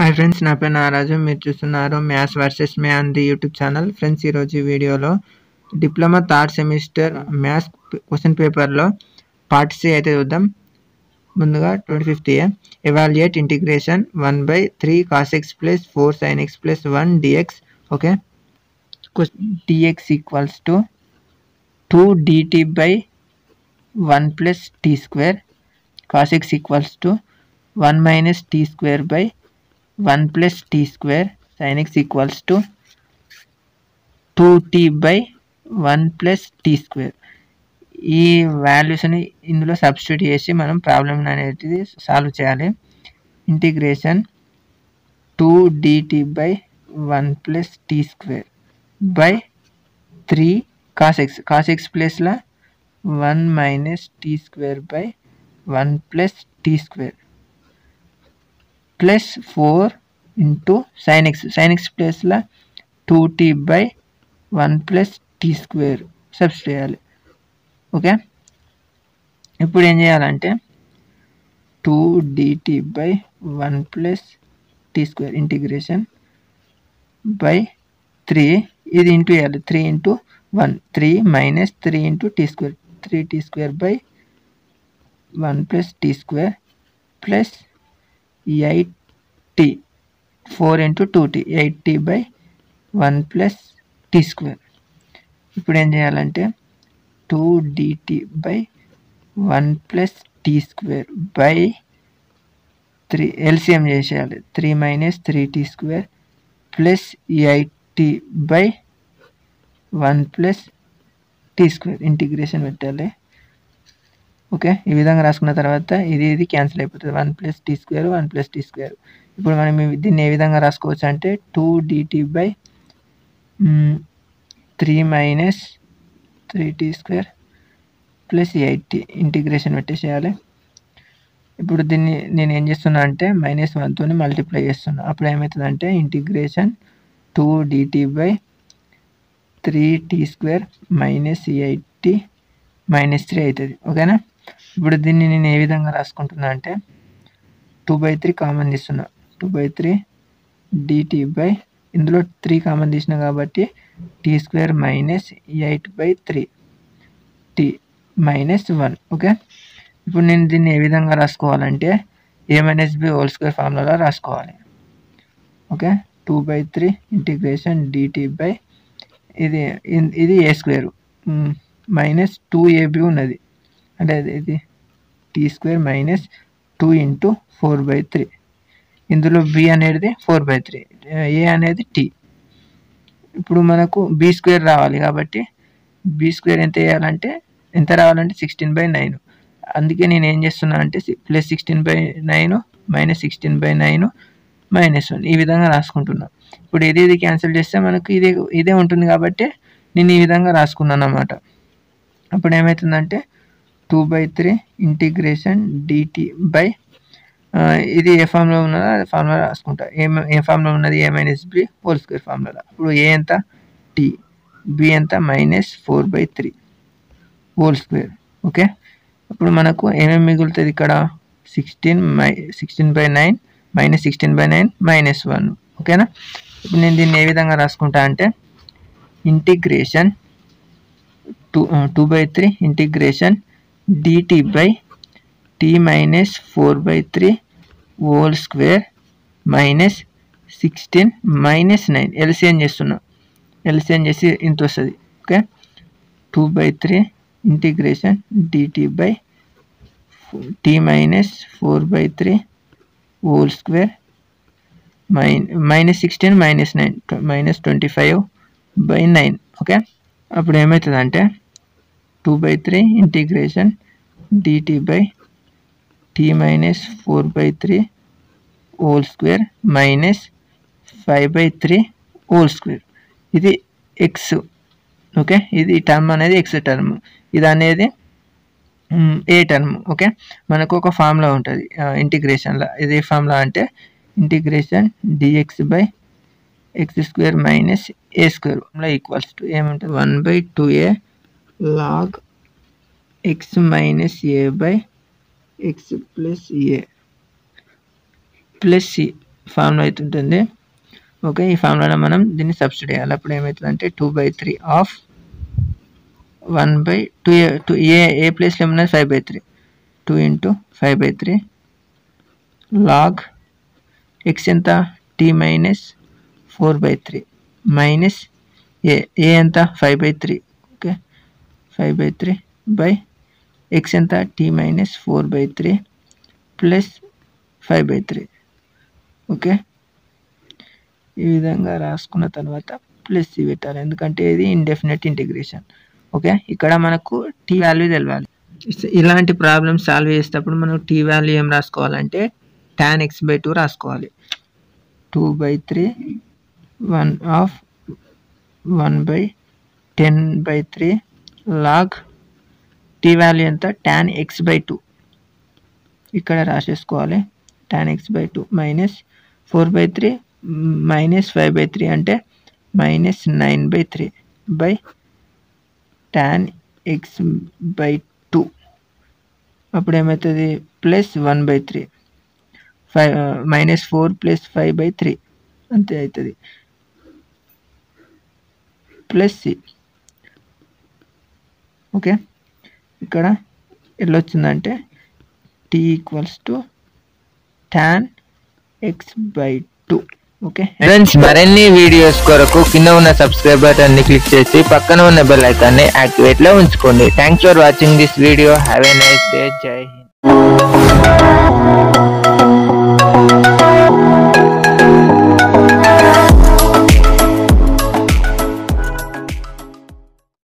hi friends నా పేరు నారాజు మీరు చూస్తున్నారు maths versus may and the YouTube channel friends ఈరోజు ఈ వీడియోలో diploma third semester maths question పేపర్లో పార్ట్ సి అయితే చూద్దాం ముందుగా twenty fifth A evaluate integration one by three cos x plus four sin x plus one dx okay dx equals to two dt by one plus t square cos x equals to one minus t square by one plus t square sin x equals to two t by one plus t square ఈ వాల్యూస్ని ఇందులో substitute చేసి మనం problem అనేది solve చేయాలి integration two dt by one plus t square by three cos x cos x ప్లస్లో one minus t square by one plus t square plus four into sin x sin x ప్లస్లో two t by one plus t square subs చేయాలి okay ఇప్పుడు ఏం చేయాలంటే two dt by one plus t square integration by three ఇది into వేయాలి three into one three minus three into tea square three t square by one plus t square plus eight t four into two t eight t by one plus t square ఇప్పుడు ఏం చేయాలంటే two dt by one plus t square by three LCM చేసేయాలి three minus three t square plus eight t by one plus t square integration పెట్టాలి okay ఈ విధంగా రాసుకున్న తర్వాత ఇది ఇది క్యాన్సిల్ అయిపోతుంది one plus t square one plus t square ఇప్పుడు మనం దీన్ని ఏ విధంగా రాసుకోవచ్చు అంటే two dt by three minus three t square plus eight t integration పెట్టేసేయాలి ఇప్పుడు దీన్ని నేను ఏం చేస్తున్నా అంటే మైనస్ వన్తో మల్టిప్లై చేస్తున్నా అప్పుడు ఏమవుతుందంటే integration two dt by three t square minus eight t minus three అవుతుంది ఓకేనా ఇప్పుడు దీన్ని నేను ఏ విధంగా రాసుకుంటున్నా అంటే టూ బై త్రీ కామన్ తీస్తున్నా two by three dt by ఇందులో త్రీ కామన్ తీసిన కాబట్టి t square minus eight by three t minus one okay ఇప్పుడు నేను దీన్ని ఏ విధంగా రాసుకోవాలంటే a minus b whole square ఫార్ములాలో రాసుకోవాలి okay two by three integration dt by ఇది ఇది a square minus two ab ఉన్నది అంటే ఇది t square minus two into four by three ఇందులో బి అనేది ఫోర్ బై త్రీ ఏ అనేది టీ ఇప్పుడు మనకు బి స్క్వేర్ రావాలి కాబట్టి బి స్క్వేర్ ఎంత వేయాలంటే ఎంత రావాలంటే సిక్స్టీన్ బై నైన్ అందుకే నేను ఏం చేస్తున్నా అంటే plus sixteen by nine minus sixteen by nine minus one ఈ విధంగా రాసుకుంటున్నా ఇప్పుడు ఇది ఇది క్యాన్సిల్ చేస్తే మనకు ఇదే ఇదే ఉంటుంది కాబట్టి నేను ఈ విధంగా రాసుకున్నాను అన్నమాట అప్పుడు ఏమవుతుందంటే two by three integration dt by ఇది ఏ ఫామ్లో ఉన్నదో అది ఫార్ములా రాసుకుంటా ఏ ఏ ఫామ్లో ఉన్నది a minus b whole square formula ఇప్పుడు ఏ ఎంత టీ బి ఎంత minus four by three whole square okay ఇప్పుడు మనకు ఏమేమి మిగులుతుంది ఇక్కడ sixteen my sixteen by nine minus sixteen by nine minus one ఓకేనా ఇప్పుడు నేను దీన్ని ఏ విధంగా రాసుకుంటా అంటే integration two two by three integration dt by t minus four by three whole square minus sixteen minus nine LCM చేస్తున్నా LCM చేసి ఇంత వస్తుంది okay two by three integration dt by t minus four by three whole square mine minus sixteen minus nine minus twenty five by nine okay అప్పుడు ఏమవుతుందంటే two by three integration dt by t minus four by three whole square minus five by three whole square ఇది x okay ఇది term అనేది x term ఇది అనేది ఏ term okay మనకు ఒక formula ఉంటుంది ఇంటిగ్రేషన్లో ఇది ఏ ఫార్ములా అంటే integration dx by x square minus a square equals to ఏముంటుంది one by two a log x minus a by x plus a plus c formula అయితే ఉంటుంది ఓకే ఈ ఫార్ములాలో మనం దీన్ని సబ్స్టిట్యూట్ చేయాలి అప్పుడు ఏమవుతుందంటే two by three of one by two a two a a ప్లేస్లో ఏమన్నది five by three two into five by three log x ఎంత t minus four by three minus a a ఎంత five by three okay five by three by x ఎంత t minus four by three plus five by three okay ఈ విధంగా రాసుకున్న తర్వాత plus C పెట్టాలి ఎందుకంటే ఇది ఇండెఫినెట్ ఇంటిగ్రేషన్ ఓకే ఇక్కడ మనకు టీ వాల్యూ తెలవాలి ఇలాంటి ప్రాబ్లమ్ సాల్వ్ చేసేటప్పుడు మనం టీ వాల్యూ ఏం రాసుకోవాలంటే టాన్ ఎక్స్ బై టూ రాసుకోవాలి two by three one of one by ten by three log t value ఎంత టాన్ ఎక్స్ బై టూ ఇక్కడ రాసేసుకోవాలి tan x by two minus four by three minus five by three అంటే minus nine by three by tan x by two అప్పుడు ఏమవుతుంది plus one by three five minus four plus five by three అంతే అవుతుంది plus c okay ఇక్కడ ఎట్లా వచ్చిందంటే t equals to tan x by two okay friends మరిన్ని videos కొరకు కింద ఉన్న సబ్స్క్రైబ్ బటన్ ని క్లిక్ చేసి పక్కన ఉన్న బెల్ ఐకాన్ ని యాక్టివేట్ లో ఉంచుకోండి thanks for watching this video have a nice day జై హింద్